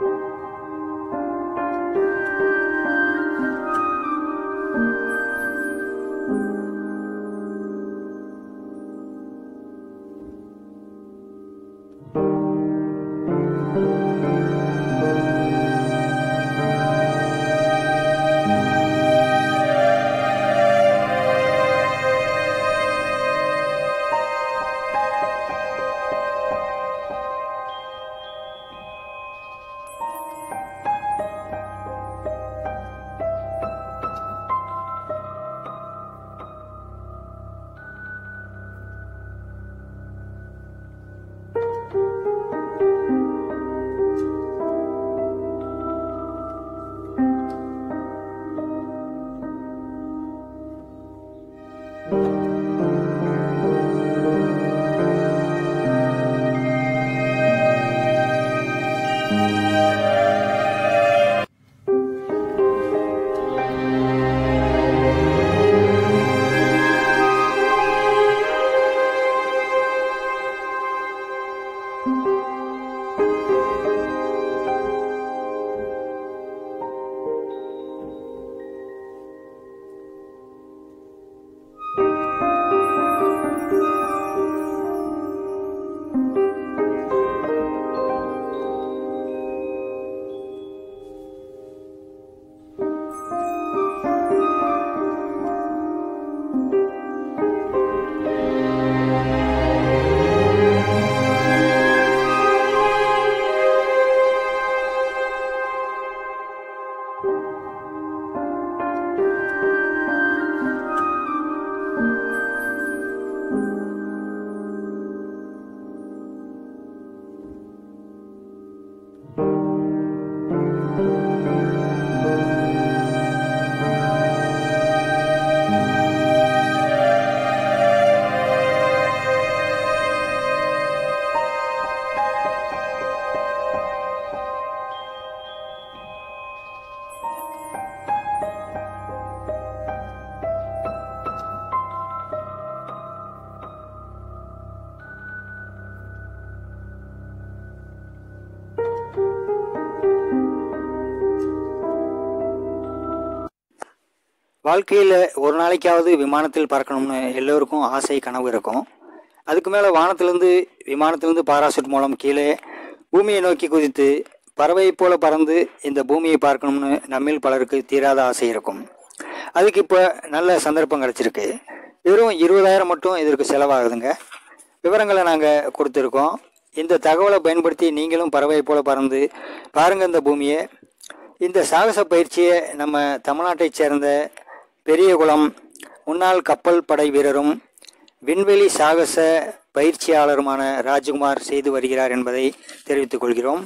வாழ்க்கையில் ஒரு நாளைக்காவது விமானத்தில் பறக்கணும்னு எல்லோருக்கும் ஆசை கனவு இருக்கும் அதுக்கு மேலே வானத்திலேருந்து விமானத்திலேருந்து பாராசூட் மூலம் கீழே பூமியை நோக்கி குதித்து பறவையைப் போல பறந்து இந்த பூமியை பார்க்கணும்னு நம்மில் பலருக்கு தீராத ஆசை இருக்கும் அதுக்கு இப்போ நல்ல சந்தர்ப்பம் கிடச்சிருக்கு வெறும் இருபதாயிரம் மட்டும் இதற்கு செலவாகுதுங்க விவரங்களை நாங்கள் கொடுத்துருக்கோம் இந்த தகவலை பயன்படுத்தி நீங்களும் பறவையை போல பறந்து பாருங்கள் இந்த பூமியை இந்த சாகச பயிற்சியை நம்ம தமிழ்நாட்டைச் சேர்ந்த பெரியகுளம் முன்னாள் கப்பல் படை வீரரும் விண்வெளி சாகச பயிற்சியாளருமான ராஜ்குமார் செய்து வருகிறார் என்பதை தெரிவித்துக் கொள்கிறோம்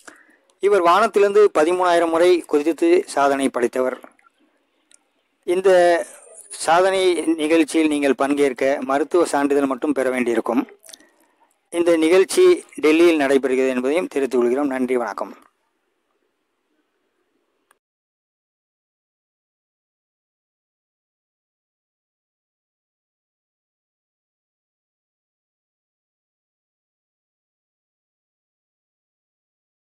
இவர் வானத்திலிருந்து பதிமூணாயிரம் முறை குதித்து சாதனை படைத்தவர் இந்த சாதனை நிகழ்ச்சியில் நீங்கள் பங்கேற்க மருத்துவ சான்றிதழ் மட்டும் பெற வேண்டியிருக்கும் இந்த நிகழ்ச்சி டெல்லியில் நடைபெறுகிறது என்பதையும் தெரிவித்துக் கொள்கிறோம் நன்றி வணக்கம்